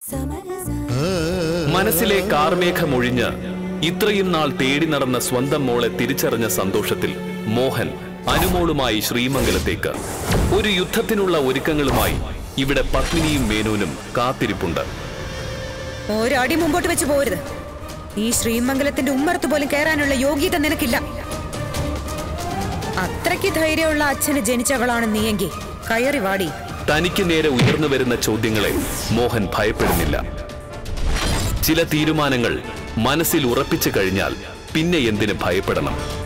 മനസ്സിലെ കാർമേഘമൊഴിഞ്ഞ് ഇത്രയും നാൾ തേടി നടന്ന സ്വന്തം മോളെ തിരിച്ചറിഞ്ഞ സന്തോഷത്തിൽ മോഹൻ അനുമോളുമായി ശ്രീമംഗലത്തേക്ക് ഒരു യുദ്ധത്തിനുള്ള ഒരുക്കങ്ങളുമായി ഇവിടെ പത്മിനിയും മേനോനും കാത്തിരിപ്പുണ്ട് ഒരടി മുമ്പോട്ട് വെച്ച് പോരുത് ഈ ശ്രീമംഗലത്തിന്റെ ഉമ്മറത്ത് പോലും കയറാനുള്ള യോഗ്യത നിനക്കില്ല അത്രയ്ക്ക് ധൈര്യമുള്ള അച്ഛന് ജനിച്ചവളാണ് നീയെങ്കിൽ കയറി വാടി തനിക്ക് നേരെ ഉയർന്നു വരുന്ന ചോദ്യങ്ങളെ മോഹൻ ഭയപ്പെടുന്നില്ല ചില തീരുമാനങ്ങൾ മനസ്സിൽ ഉറപ്പിച്ചു കഴിഞ്ഞാൽ പിന്നെ എന്തിന് ഭയപ്പെടണം